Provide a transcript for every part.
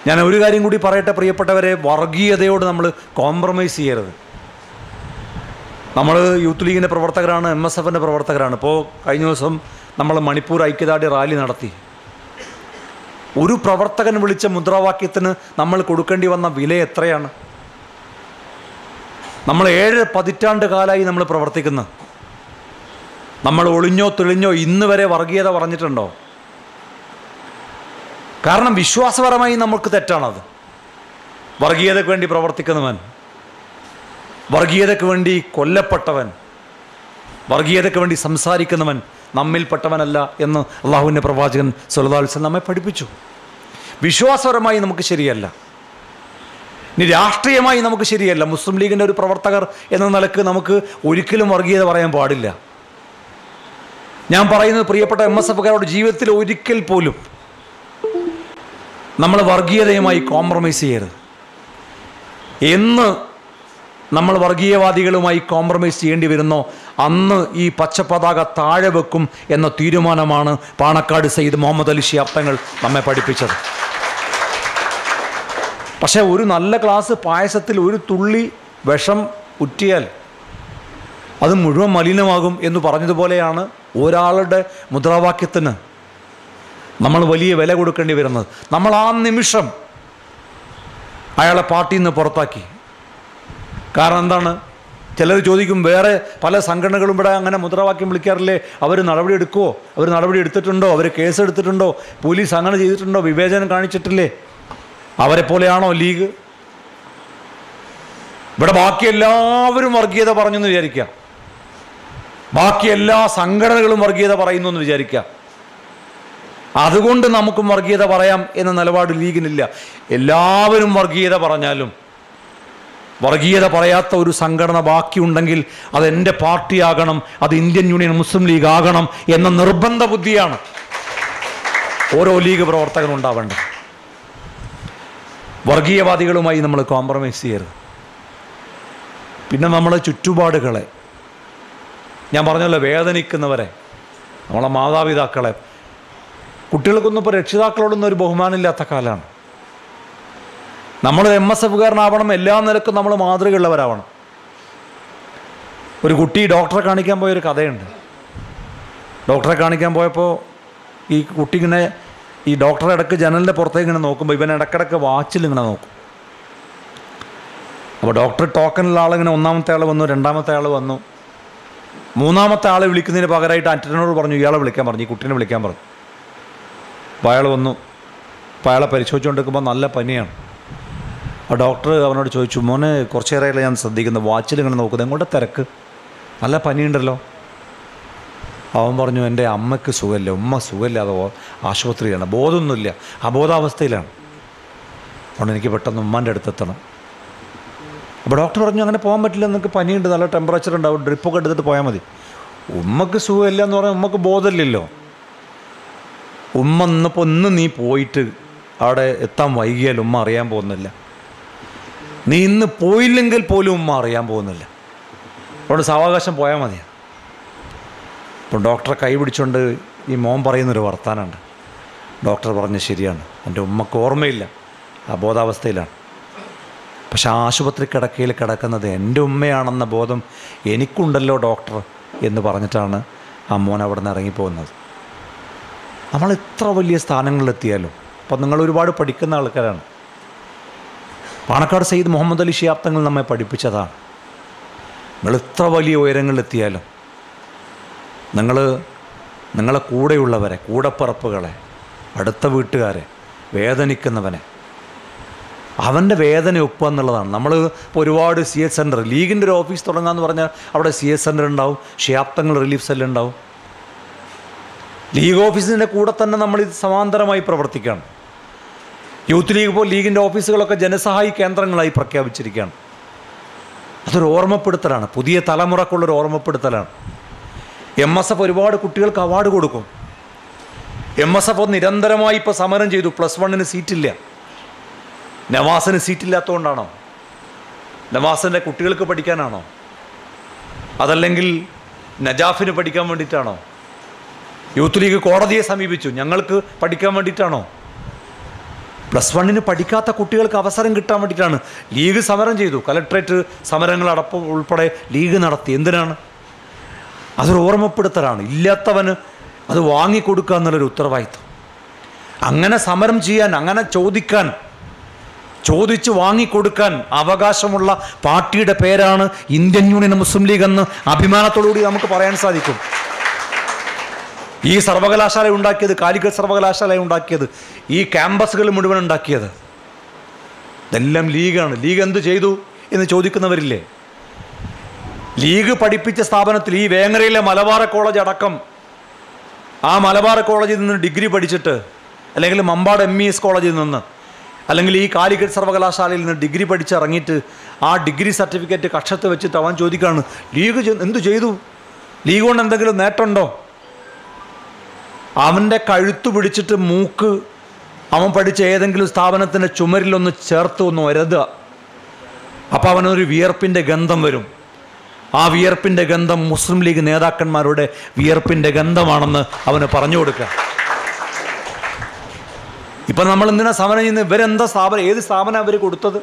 ഞാൻ ഒരു കാര്യം കൂടി പറയട്ടെ പ്രിയപ്പെട്ടവരെ വർഗീയതയോട് നമ്മൾ കോംപ്രമൈസ് ചെയ്യരുത് നമ്മൾ യൂത്ത് ലീഗിൻ്റെ പ്രവർത്തകരാണ് എം എസ് എഫിൻ്റെ പ്രവർത്തകരാണ് ഇപ്പോൾ കഴിഞ്ഞ ദിവസം നമ്മൾ മണിപ്പൂർ ഐക്യദാർഢ്യ റാലി നടത്തി ഒരു പ്രവർത്തകൻ വിളിച്ച മുദ്രാവാക്യത്തിന് നമ്മൾ കൊടുക്കേണ്ടി വന്ന വില എത്രയാണ് നമ്മൾ ഏഴ് പതിറ്റാണ്ട് കാലമായി നമ്മൾ പ്രവർത്തിക്കുന്നു നമ്മൾ ഒളിഞ്ഞോ തെളിഞ്ഞോ ഇന്ന് വരെ വർഗീയത പറഞ്ഞിട്ടുണ്ടോ കാരണം വിശ്വാസപരമായി നമുക്ക് തെറ്റാണത് വർഗീയതയ്ക്ക് വേണ്ടി പ്രവർത്തിക്കുന്നവൻ വർഗീയതയ്ക്ക് വേണ്ടി കൊല്ലപ്പെട്ടവൻ വർഗീയതയ്ക്ക് വേണ്ടി സംസാരിക്കുന്നവൻ നമ്മിൽപ്പെട്ടവനല്ല എന്ന് അള്ളാഹുവിൻ്റെ പ്രവാചകൻ സുലതാത്സൻ നമ്മെ പഠിപ്പിച്ചു വിശ്വാസപരമായി നമുക്ക് ശരിയല്ല ഇനി രാഷ്ട്രീയമായി നമുക്ക് ശരിയല്ല മുസ്ലിം ലീഗിൻ്റെ ഒരു പ്രവർത്തകർ എന്ന നിലക്ക് നമുക്ക് ഒരിക്കലും വർഗീയത പറയാൻ പാടില്ല ഞാൻ പറയുന്നത് പ്രിയപ്പെട്ട എം എസ് എഫുകാരോട് ജീവിതത്തിൽ ഒരിക്കൽ പോലും നമ്മൾ വർഗീയതയുമായി കോംപ്രമൈസ് ചെയ്യരുത് എന്ന് നമ്മൾ വർഗീയവാദികളുമായി കോംപ്രമൈസ് ചെയ്യേണ്ടി വരുന്നോ അന്ന് ഈ പച്ചപ്പതാക താഴെ വെക്കും എന്ന തീരുമാനമാണ് പാണക്കാട് സയ്യിദ് മുഹമ്മദ് അലി ഷിയാബ്തങ്ങൾ നമ്മെ പഠിപ്പിച്ചത് പക്ഷേ ഒരു നല്ല ഗ്ലാസ് പായസത്തിൽ ഒരു തുള്ളി വിഷം ഉറ്റിയാൽ അത് മുഴുവൻ മലിനമാകും എന്ന് പറഞ്ഞതുപോലെയാണ് ഒരാളുടെ മുദ്രാവാക്യത്തിന് നമ്മൾ വലിയ വില കൊടുക്കേണ്ടി വരുന്നത് നമ്മൾ ആ നിമിഷം അയാളെ പാർട്ടിയിൽ നിന്ന് പുറത്താക്കി കാരണം എന്താണ് ചിലർ ചോദിക്കും വേറെ പല സംഘടനകളും ഇവിടെ അങ്ങനെ മുദ്രാവാക്യം വിളിക്കാറില്ലേ അവർ നടപടി എടുക്കുമോ അവർ നടപടി എടുത്തിട്ടുണ്ടോ അവർ കേസ് എടുത്തിട്ടുണ്ടോ പോലീസ് അങ്ങനെ ചെയ്തിട്ടുണ്ടോ വിവേചനം കാണിച്ചിട്ടില്ലേ അവരെ പോലെയാണോ ലീഗ് ഇവിടെ ബാക്കി എല്ലാവരും വർഗീയത പറഞ്ഞു എന്ന് വിചാരിക്കുക ബാക്കി എല്ലാ സംഘടനകളും വർഗീയത പറയുന്നു എന്ന് വിചാരിക്കുക അതുകൊണ്ട് നമുക്കും വർഗീയത പറയാം എന്ന നിലപാട് ലീഗിനില്ല എല്ലാവരും വർഗീയത പറഞ്ഞാലും വർഗീയത പറയാത്ത ഒരു സംഘടന ബാക്കിയുണ്ടെങ്കിൽ അത് എൻ്റെ പാർട്ടിയാകണം അത് ഇന്ത്യൻ യൂണിയൻ മുസ്ലിം ലീഗ് ആകണം എന്ന നിർബന്ധ ബുദ്ധിയാണ് ഓരോ ലീഗ് പ്രവർത്തകനും ഉണ്ടാവേണ്ടത് വർഗീയവാദികളുമായി നമ്മൾ കോംപ്രമൈസ് ചെയ്യരുത് പിന്നെ നമ്മളെ ചുറ്റുപാടുകളെ ഞാൻ പറഞ്ഞല്ലോ വേദനിക്കുന്നവരെ നമ്മളെ മാതാപിതാക്കളെ കുട്ടികൾക്കൊന്നും ഇപ്പോൾ രക്ഷിതാക്കളോടൊന്നും ഒരു ബഹുമാനമില്ലാത്ത കാലമാണ് നമ്മൾ എം എസ് എഫുകാരനാവണം എല്ലാ നിലക്കും നമ്മൾ മാതൃകയുള്ളവരാവണം ഒരു കുട്ടി ഡോക്ടറെ കാണിക്കാൻ പോയൊരു കഥയുണ്ട് ഡോക്ടറെ കാണിക്കാൻ പോയപ്പോൾ ഈ കുട്ടി ഇങ്ങനെ ഈ ഡോക്ടറെ ഇടയ്ക്ക് ജനലിൻ്റെ പുറത്തേക്ക് ഇങ്ങനെ നോക്കുമ്പോൾ ഇവൻ ഇടയ്ക്കിടയ്ക്ക് വാച്ചിൽ ഇങ്ങനെ നോക്കും അപ്പോൾ ഡോക്ടർ ടോക്കനുള്ള ആളിങ്ങനെ ഒന്നാമത്തെ ആൾ വന്നു രണ്ടാമത്തെ ആൾ വന്നു മൂന്നാമത്തെ ആളെ വിളിക്കുന്നതിന് പകരമായിട്ട് അറ്റനോട് പറഞ്ഞു ഇയാളെ വിളിക്കാൻ പറഞ്ഞു ഈ കുട്ടീനെ വിളിക്കാൻ പറഞ്ഞു അപ്പോൾ അയാൾ വന്നു അപ്പോൾ അയാളെ പരിശോധിച്ചുകൊണ്ടിരിക്കുമ്പോൾ നല്ല പനിയാണ് ആ ഡോക്ടർ അവനോട് ചോദിച്ചു മോനെ കുറച്ചേറെയല്ലേ ഞാൻ ശ്രദ്ധിക്കുന്നത് വാച്ചിൽ ഇങ്ങനെ നോക്കുന്നത് എങ്ങോട്ട് തിരക്ക് നല്ല പനിയുണ്ടല്ലോ അവൻ പറഞ്ഞു എൻ്റെ അമ്മയ്ക്ക് സുഖമില്ല ഉമ്മ സുഖമില്ലാതെ ഓ- ആശുപത്രിയാണ് ബോധമൊന്നുമില്ല അബോധാവസ്ഥയിലാണ് അതുകൊണ്ട് എനിക്ക് പെട്ടെന്ന് ഉമ്മാൻ്റെ അടുത്തെത്തണം അപ്പോൾ ഡോക്ടർ പറഞ്ഞു അങ്ങനെ പോകാൻ പറ്റില്ല നിങ്ങൾക്ക് പനിയുണ്ട് നല്ല ടെമ്പറേച്ചർ ഉണ്ടാവും ഡ്രിപ്പൊക്കെ എടുത്തിട്ട് പോയാൽ മതി ഉമ്മക്ക് സുഖമില്ല എന്ന് പറഞ്ഞാൽ ഉമ്മക്ക് ബോധമില്ലല്ലോ ഉമ്മ ഇന്നിപ്പോൾ ഇന്ന് നീ പോയിട്ട് അവിടെ എത്താൻ വൈകിയാൽ ഉമ്മ അറിയാൻ പോകുന്നില്ല നീ ഇന്ന് പോയില്ലെങ്കിൽ പോലും ഉമ്മ അറിയാൻ പോകുന്നില്ല അതുകൊണ്ട് സാവകാശം പോയാൽ മതിയാ അപ്പോൾ ഡോക്ടറെ കൈ പിടിച്ചുകൊണ്ട് ഈ മോൻ പറയുന്നൊരു വർത്താനമുണ്ട് ഡോക്ടർ പറഞ്ഞ് ശരിയാണ് എൻ്റെ ഉമ്മക്ക് ഓർമ്മയില്ല അബോധാവസ്ഥയിലാണ് പക്ഷെ ആ ആശുപത്രി കിടക്കയിൽ കിടക്കുന്നത് എൻ്റെ ഉമ്മയാണെന്ന ബോധം എനിക്കുണ്ടല്ലോ ഡോക്ടർ എന്ന് പറഞ്ഞിട്ടാണ് ആ മോൻ അവിടെ നിന്ന് ഇറങ്ങിപ്പോകുന്നത് നമ്മൾ എത്ര വലിയ സ്ഥാനങ്ങളിലെത്തിയാലും അപ്പം നിങ്ങൾ ഒരുപാട് പഠിക്കുന്ന ആൾക്കാരാണ് പാണക്കാട് സയ്യിദ് മുഹമ്മദ് അലി ഷിയാബ്തങ്ങൾ നമ്മെ പഠിപ്പിച്ചതാണ് നിങ്ങൾ എത്ര വലിയ ഉയരങ്ങളിലെത്തിയാലും നിങ്ങൾ നിങ്ങളെ കൂടെയുള്ളവരെ കൂടപ്പറപ്പുകളെ അടുത്ത വീട്ടുകാരെ വേദനിക്കുന്നവനെ അവൻ്റെ വേദന ഒക്കുക എന്നുള്ളതാണ് നമ്മൾ ഇപ്പോൾ ഒരുപാട് സി എസ് സെൻറ്റർ ലീഗിൻ്റെ ഒരു ഓഫീസ് തുടങ്ങാമെന്ന് പറഞ്ഞാൽ അവിടെ സി എസ് സെൻറ്റർ ഉണ്ടാവും ഷിയാബ്തങ്ങൾ റിലീഫ് സെല്ല് ഉണ്ടാവും ലീഗ് ഓഫീസിൻ്റെ കൂടെ തന്നെ നമ്മൾ ഇത് സമാന്തരമായി പ്രവർത്തിക്കുകയാണ് യൂത്ത് ലീഗ് ഇപ്പോൾ ലീഗിൻ്റെ ഓഫീസുകളൊക്കെ ജനസഹായി കേന്ദ്രങ്ങളായി പ്രഖ്യാപിച്ചിരിക്കുകയാണ് അതൊരു ഓർമ്മപ്പെടുത്തലാണ് പുതിയ തലമുറക്കുള്ളൊരു ഓർമ്മപ്പെടുത്തലാണ് എം എസ് എഫ് ഒരുപാട് കുട്ടികൾക്ക് അവാർഡ് കൊടുക്കും എം എസ് എഫ് നിരന്തരമായി ഇപ്പോൾ സമരം ചെയ്തു പ്ലസ് വണ്ണിന് സീറ്റില്ല നവാസിന് സീറ്റില്ലാത്തതുകൊണ്ടാണോ നവാസിൻ്റെ കുട്ടികൾക്ക് പഠിക്കാനാണോ അതല്ലെങ്കിൽ നജാഫിന് പഠിക്കാൻ വേണ്ടിയിട്ടാണോ യൂത്ത് ലീഗ് കോടതിയെ സമീപിച്ചു ഞങ്ങൾക്ക് പഠിക്കാൻ വേണ്ടിയിട്ടാണോ പ്ലസ് വണ്ണിന് പഠിക്കാത്ത കുട്ടികൾക്ക് അവസരം കിട്ടാൻ വേണ്ടിയിട്ടാണ് ലീഗ് സമരം ചെയ്തു കലക്ട്രേറ്റ് സമരങ്ങൾ അടപ്പം ഉൾപ്പെടെ ലീഗ് നടത്തി എന്തിനാണ് അതൊരു ഓർമ്മപ്പെടുത്തലാണ് ഇല്ലാത്തവന് അത് വാങ്ങിക്കൊടുക്കുക എന്നുള്ളൊരു ഉത്തരവാദിത്വം അങ്ങനെ സമരം ചെയ്യാൻ അങ്ങനെ ചോദിക്കാൻ ചോദിച്ച് വാങ്ങിക്കൊടുക്കാൻ അവകാശമുള്ള പാർട്ടിയുടെ പേരാണ് ഇന്ത്യൻ യൂണിയൻ മുസ്ലിം ലീഗ് എന്ന് അഭിമാനത്തോടുകൂടി നമുക്ക് പറയാൻ സാധിക്കും ഈ സർവകലാശാല ഉണ്ടാക്കിയത് കാലിക്കറ്റ് സർവകലാശാല ഉണ്ടാക്കിയത് ഈ ക്യാമ്പസുകൾ മുഴുവൻ ഉണ്ടാക്കിയത് ഇതെല്ലാം ലീഗാണ് ലീഗ് എന്ത് ചെയ്തു എന്ന് ചോദിക്കുന്നവരില്ലേ ലീഗ് പഠിപ്പിച്ച സ്ഥാപനത്തിൽ ഈ വേങ്ങരയിലെ മലബാർ കോളേജ് അടക്കം ആ മലബാർ കോളേജിൽ നിന്ന് ഡിഗ്രി പഠിച്ചിട്ട് അല്ലെങ്കിൽ മമ്പാട് എം ഇ എസ് കോളേജിൽ നിന്ന് അല്ലെങ്കിൽ ഈ കാലിക്കറ്റ് സർവകലാശാലയിൽ നിന്ന് ഡിഗ്രി പഠിച്ച് ഇറങ്ങിയിട്ട് ആ ഡിഗ്രി സർട്ടിഫിക്കറ്റ് കക്ഷത്ത് വെച്ചിട്ട് അവൻ ചോദിക്കുകയാണ് ലീഗ് ചെ- എന്ത് ചെയ്തു ലീഗ് കൊണ്ട് എന്തെങ്കിലും നേട്ടമുണ്ടോ അവൻ്റെ കഴുത്തു പിടിച്ചിട്ട് മൂക്ക് അവൻ പഠിച്ച ഏതെങ്കിലും സ്ഥാപനത്തിൻ്റെ ചുമരിലൊന്ന് ചേർത്ത് ഒന്ന് ഒരതുക അപ്പോൾ അവനൊരു വിയർപ്പിൻ്റെ ഗന്ധം വരും ആ വിയർപ്പിൻ്റെ ഗന്ധം മുസ്ലിം ലീഗ് നേതാക്കന്മാരുടെ വിയർപ്പിൻ്റെ ഗന്ധമാണെന്ന് അവന് പറഞ്ഞു കൊടുക്കുക ഇപ്പം നമ്മൾ എന്തിനാ സമരം ചെയ്യുന്നത് ഇവരെന്താ സ്ഥാപനം ഏത് സ്ഥാപനം അവർ കൊടുത്തത്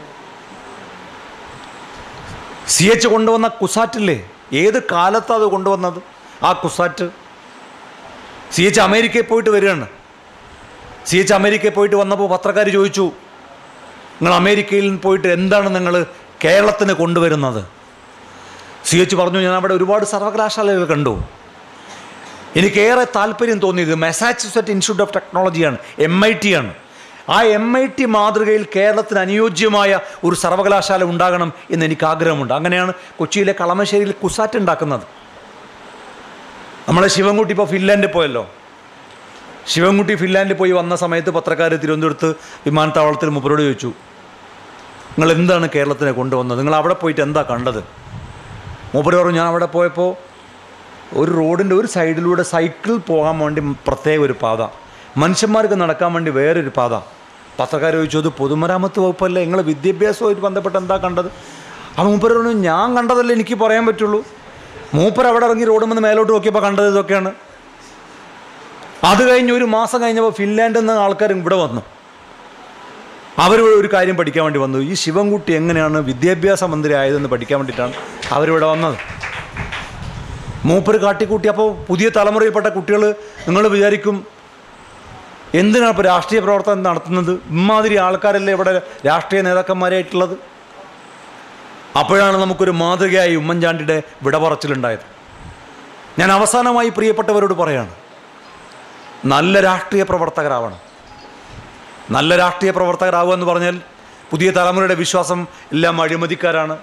സി എച്ച് കൊണ്ടുവന്ന കുസാറ്റില്ലേ ഏത് കാലത്താണ് അത് കൊണ്ടുവന്നത് ആ കുസാറ്റ് സി എച്ച് അമേരിക്കയിൽ പോയിട്ട് വരികയാണ് സി എച്ച് അമേരിക്കയിൽ പോയിട്ട് വന്നപ്പോൾ പത്രക്കാർ ചോദിച്ചു നിങ്ങൾ അമേരിക്കയിൽ പോയിട്ട് എന്താണ് നിങ്ങൾ കേരളത്തിന് കൊണ്ടുവരുന്നത് സി എച്ച് പറഞ്ഞു ഞാൻ അവിടെ ഒരുപാട് സർവകലാശാലകൾ കണ്ടു എനിക്കേറെ താല്പര്യം തോന്നിയത് മെസാച്യുസെറ്റ് ഇൻസ്റ്റിറ്റ്യൂട്ട് ഓഫ് ടെക്നോളജിയാണ് എം ഐ ടി ആണ് ആ എം ഐ ടി മാതൃകയിൽ കേരളത്തിന് അനുയോജ്യമായ ഒരു സർവകലാശാല ഉണ്ടാകണം എന്ന് എനിക്ക് ആഗ്രഹമുണ്ട് അങ്ങനെയാണ് കൊച്ചിയിലെ കളമശ്ശേരിയിൽ കുസാറ്റ് ഉണ്ടാക്കുന്നത് നമ്മളെ ശിവൻകുട്ടി ഇപ്പോൾ ഫിൻലാൻഡിൽ പോയല്ലോ ശിവൻകുട്ടി ഫിൻലാൻഡിൽ പോയി വന്ന സമയത്ത് പത്രക്കാർ തിരുവനന്തപുരത്ത് വിമാനത്താവളത്തിൽ മുപ്പരോട് ചോദിച്ചു നിങ്ങൾ എന്താണ് കേരളത്തിനെ കൊണ്ടുവന്നത് നിങ്ങൾ അവിടെ പോയിട്ട് എന്താ കണ്ടത് മൂപ്പര് പറഞ്ഞു ഞാൻ അവിടെ പോയപ്പോൾ ഒരു റോഡിൻ്റെ ഒരു സൈഡിലൂടെ സൈക്കിൾ പോകാൻ വേണ്ടി പ്രത്യേക ഒരു പാത മനുഷ്യന്മാർക്ക് നടക്കാൻ വേണ്ടി വേറൊരു പാത പത്രക്കാർ ചോദിച്ചു അത് പൊതുമരാമത്ത് വകുപ്പല്ലേ നിങ്ങൾ വിദ്യാഭ്യാസവുമായിട്ട് ബന്ധപ്പെട്ട് എന്താ കണ്ടത് ആ മൂപ്പര് പറഞ്ഞു ഞാൻ കണ്ടതല്ലേ എനിക്ക് പറയാൻ പറ്റുള്ളൂ മൂപ്പർ അവിടെ ഇറങ്ങി റോഡ് നിന്ന് മേലോട്ട് നോക്കിയപ്പോൾ കണ്ടത് ഇതൊക്കെയാണ് അത് കഴിഞ്ഞ് ഒരു മാസം കഴിഞ്ഞപ്പോൾ ഫിൻലാൻഡിൽ നിന്ന് ആൾക്കാർ ഇവിടെ വന്നു അവർ ഒരു കാര്യം പഠിക്കാൻ വേണ്ടി വന്നു ഈ ശിവൻകുട്ടി എങ്ങനെയാണ് വിദ്യാഭ്യാസ മന്ത്രി ആയതെന്ന് പഠിക്കാൻ വേണ്ടിയിട്ടാണ് അവരിവിടെ വന്നത് മൂപ്പർ കാട്ടിക്കൂട്ടി അപ്പോൾ പുതിയ തലമുറയിൽപ്പെട്ട കുട്ടികൾ നിങ്ങൾ വിചാരിക്കും എന്തിനാണ് ഇപ്പോൾ രാഷ്ട്രീയ പ്രവർത്തനം നടത്തുന്നത് ഇമാതിരി ആൾക്കാരല്ലേ ഇവിടെ രാഷ്ട്രീയ നേതാക്കന്മാരായിട്ടുള്ളത് അപ്പോഴാണ് നമുക്കൊരു മാതൃകയായി ഉമ്മൻചാണ്ടിയുടെ വിടപറച്ചിലുണ്ടായത് ഞാൻ അവസാനമായി പ്രിയപ്പെട്ടവരോട് പറയാണ് നല്ല രാഷ്ട്രീയ പ്രവർത്തകരാവണം നല്ല രാഷ്ട്രീയ പ്രവർത്തകരാവുക എന്ന് പറഞ്ഞാൽ പുതിയ തലമുറയുടെ വിശ്വാസം എല്ലാം അഴിമതിക്കാരാണ്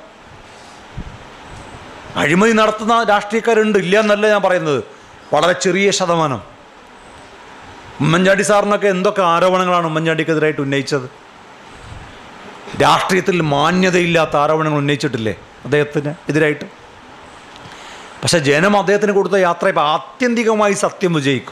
അഴിമതി നടത്തുന്ന രാഷ്ട്രീയക്കാരുണ്ട് ഇല്ല എന്നല്ല ഞാൻ പറയുന്നത് വളരെ ചെറിയ ശതമാനം ഉമ്മൻചാണ്ടി സാറിനൊക്കെ എന്തൊക്കെ ആരോപണങ്ങളാണ് ഉമ്മൻചാണ്ടിക്കെതിരായിട്ട് ഉന്നയിച്ചത് രാഷ്ട്രീയത്തിൽ മാന്യതയില്ലാത്ത ആരോപണങ്ങൾ ഉന്നയിച്ചിട്ടില്ലേ അദ്ദേഹത്തിന് എതിരായിട്ട് പക്ഷെ ജനം അദ്ദേഹത്തിന് കൊടുത്ത യാത്ര ഇപ്പം ആത്യന്തികമായി സത്യം വിജയിക്കും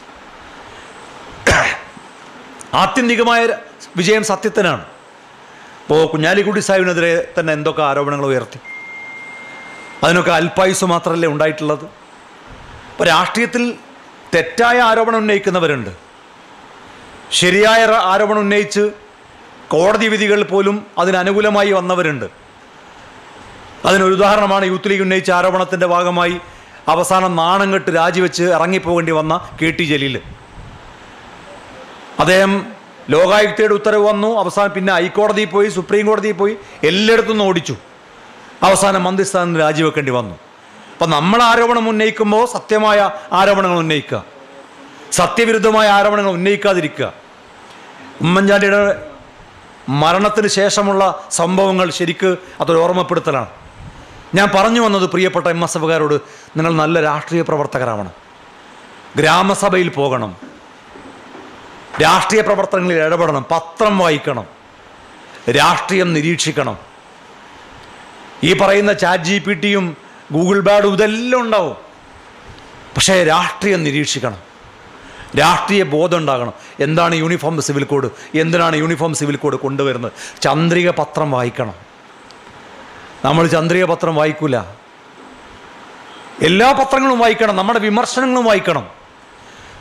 ആത്യന്തികമായ വിജയം സത്യത്തിനാണ് ഇപ്പോൾ കുഞ്ഞാലിക്കുട്ടി സാഹിബിനെതിരെ തന്നെ എന്തൊക്കെ ആരോപണങ്ങൾ ഉയർത്തി അതിനൊക്കെ അല്പായുസ് മാത്രമല്ലേ ഉണ്ടായിട്ടുള്ളത് ഇപ്പോൾ രാഷ്ട്രീയത്തിൽ തെറ്റായ ആരോപണം ഉന്നയിക്കുന്നവരുണ്ട് ശരിയായ റ- ആരോപണം ഉന്നയിച്ച് കോടതി വിധികൾ പോലും അതിനനുകൂലമായി വന്നവരുണ്ട് അതിനൊരു ഉദാഹരണമാണ് യൂത്ത് ലീഗ് ഉന്നയിച്ച ആരോപണത്തിൻ്റെ ഭാഗമായി അവസാനം നാണം കെട്ട് രാജിവെച്ച് ഇറങ്ങിപ്പോകേണ്ടി വന്ന കെ ടി ജലീൽ അദ്ദേഹം ലോകായുക്തയുടെ ഉത്തരവ് വന്നു അവസാനം പിന്നെ ഹൈക്കോടതിയിൽ പോയി സുപ്രീം കോടതിയിൽ പോയി എല്ലായിടത്തും നിന്ന് ഓടിച്ചു അവസാനം മന്ത്രിസ്ഥാനം രാജിവെക്കേണ്ടി വന്നു അപ്പം നമ്മൾ ആരോപണം ഉന്നയിക്കുമ്പോൾ സത്യമായ ആരോപണങ്ങൾ ഉന്നയിക്കുക സത്യവിരുദ്ധമായ ആരോപണങ്ങൾ ഉന്നയിക്കാതിരിക്കുക ഉമ്മൻചാണ്ടിയുടെ മരണത്തിന് ശേഷമുള്ള സംഭവങ്ങൾ ശരിക്ക് അതൊരു ഓർമ്മപ്പെടുത്തലാണ് ഞാൻ പറഞ്ഞു വന്നത് പ്രിയപ്പെട്ട എം എസ് എഫുകാരോട് നിങ്ങൾ നല്ല രാഷ്ട്രീയ പ്രവർത്തകരാവണം ഗ്രാമസഭയിൽ പോകണം രാഷ്ട്രീയ പ്രവർത്തനങ്ങളിൽ ഇടപെടണം പത്രം വായിക്കണം രാഷ്ട്രീയം നിരീക്ഷിക്കണം ഈ പറയുന്ന ചാറ്റ് ജി പി ടിയും ഗൂഗിൾ ബാഡും ഇതെല്ലാം ഉണ്ടാവും പക്ഷേ രാഷ്ട്രീയം നിരീക്ഷിക്കണം രാഷ്ട്രീയ ബോധം ഉണ്ടാകണം എന്താണ് യൂണിഫോം സിവിൽ കോഡ് എന്തിനാണ് യൂണിഫോം സിവിൽ കോഡ് കൊണ്ടുവരുന്നത് ചന്ദ്രിക പത്രം വായിക്കണം നമ്മൾ ചന്ദ്രിക പത്രം വായിക്കൂല എല്ലാ പത്രങ്ങളും വായിക്കണം നമ്മുടെ വിമർശനങ്ങളും വായിക്കണം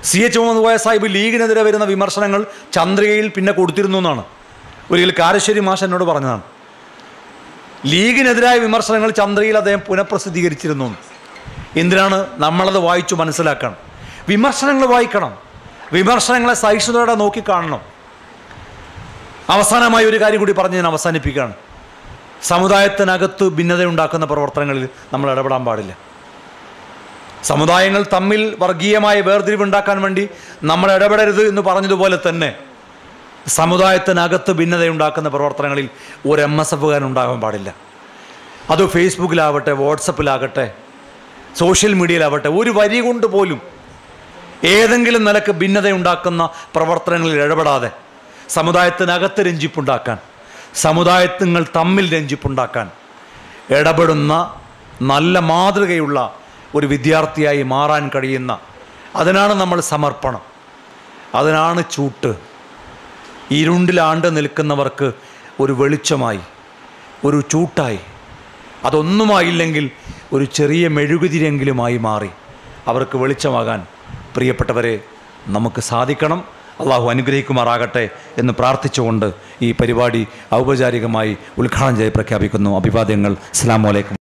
സി എച്ച് മുഹമ്മദ് കോയ സാഹിബ് ലീഗിനെതിരെ വരുന്ന വിമർശനങ്ങൾ ചന്ദ്രികയിൽ പിന്നെ കൊടുത്തിരുന്നു എന്നാണ് ഒരിക്കൽ കാരശ്ശേരി മാഷ് എന്നോട് പറഞ്ഞതാണ് ലീഗിനെതിരായ വിമർശനങ്ങൾ ചന്ദ്രയിൽ അദ്ദേഹം പുനഃപ്രസിദ്ധീകരിച്ചിരുന്നു എന്തിനാണ് നമ്മളത് വായിച്ചു മനസ്സിലാക്കണം വിമർശനങ്ങൾ വായിക്കണം വിമർശനങ്ങളെ സഹിഷ്ണുതയോടെ നോക്കിക്കാണണം അവസാനമായി ഒരു കാര്യം കൂടി പറഞ്ഞ് ഞാൻ അവസാനിപ്പിക്കുകയാണ് സമുദായത്തിനകത്ത് ഭിന്നതയുണ്ടാക്കുന്ന പ്രവർത്തനങ്ങളിൽ നമ്മൾ ഇടപെടാൻ പാടില്ല സമുദായങ്ങൾ തമ്മിൽ വർഗീയമായ വേർതിരിവുണ്ടാക്കാൻ വേണ്ടി നമ്മൾ ഇടപെടരുത് എന്ന് പറഞ്ഞതുപോലെ തന്നെ സമുദായത്തിനകത്ത് ഭിന്നതയുണ്ടാക്കുന്ന പ്രവർത്തനങ്ങളിൽ ഒരു എം എസ് എഫുകാരൻ ഉണ്ടാകാൻ പാടില്ല അത് ഫേസ്ബുക്കിലാവട്ടെ വാട്സപ്പിലാകട്ടെ സോഷ്യൽ മീഡിയയിലാവട്ടെ ഒരു വരി കൊണ്ട് പോലും ഏതെങ്കിലും നിലക്ക് ഭിന്നതയുണ്ടാക്കുന്ന പ്രവർത്തനങ്ങളിൽ ഇടപെടാതെ സമുദായത്തിനകത്ത് രഞ്ജിപ്പുണ്ടാക്കാൻ സമുദായത്തുങ്ങൾ തമ്മിൽ രഞ്ജിപ്പുണ്ടാക്കാൻ ഇടപെടുന്ന നല്ല മാതൃകയുള്ള ഒരു വിദ്യാർത്ഥിയായി മാറാൻ കഴിയുന്ന അതിനാണ് നമ്മൾ സമർപ്പണം അതിനാണ് ചൂട്ട് ഇരുണ്ടിലാണ്ട് നിൽക്കുന്നവർക്ക് ഒരു വെളിച്ചമായി ഒരു ചൂട്ടായി അതൊന്നുമായില്ലെങ്കിൽ ഒരു ചെറിയ മെഴുകുതിരെങ്കിലുമായി മാറി അവർക്ക് വെളിച്ചമാകാൻ പ്രിയപ്പെട്ടവരെ നമുക്ക് സാധിക്കണം അള്ളാഹു അനുഗ്രഹിക്കുമാറാകട്ടെ എന്ന് പ്രാർത്ഥിച്ചുകൊണ്ട് ഈ പരിപാടി ഔപചാരികമായി ഉദ്ഘാടനം ചെയ്ത് പ്രഖ്യാപിക്കുന്നു അഭിവാദ്യങ്ങൾ അസ്സാം വലൈക്കും